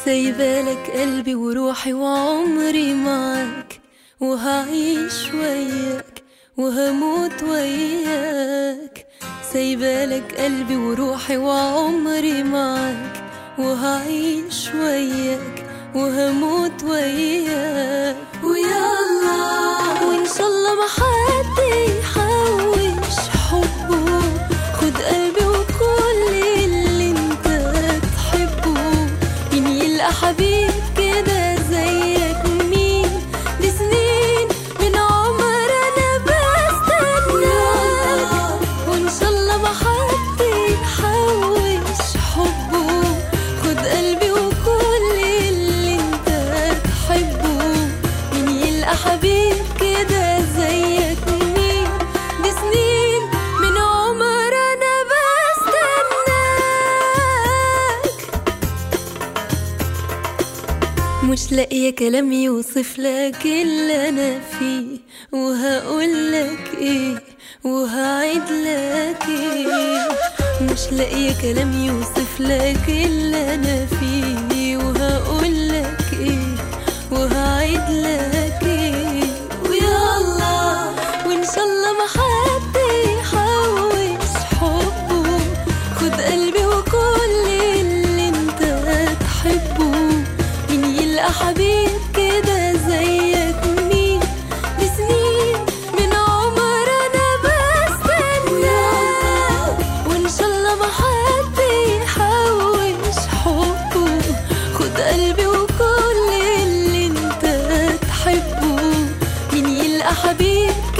سايبالك قلبي وروحي وعمري معاك وهعيش وياك وهموت وياك سايبالك قلبي وروحي وعمري معاك وهعيش وياك وهموت وياك ويا الله وان شاء الله ما حد يحوش حبه خد قلبي وكل اللي انت تحبه مين يلقى حبيب كده زيك مين دي سنين من عمر انا بستناك وان شاء الله ما حد يحوش حبه خد قلبي وكل اللي انت تحبه مين يلقى حبيب كده زيك مين دي سنين من عمر انا بستناك مش لاقية كلام يوصف لك اللي أنا فيه وهقول لك إيه وهعيد لك إيه مش لاقية كلام يوصف لك اللي أنا فيه وهقول لك إيه وهعيد لك إيه ويا الله وإن شاء الله ما حد يحوش حبه خد قلبي وكل اللي انت تحبه مين يلقى حبيب كده زيك مين دي سنين من عمر انا بستناك وان شاء الله ما حد يحوش حبه خد قلبي وكل اللي انت تحبه مين يلقى حبيب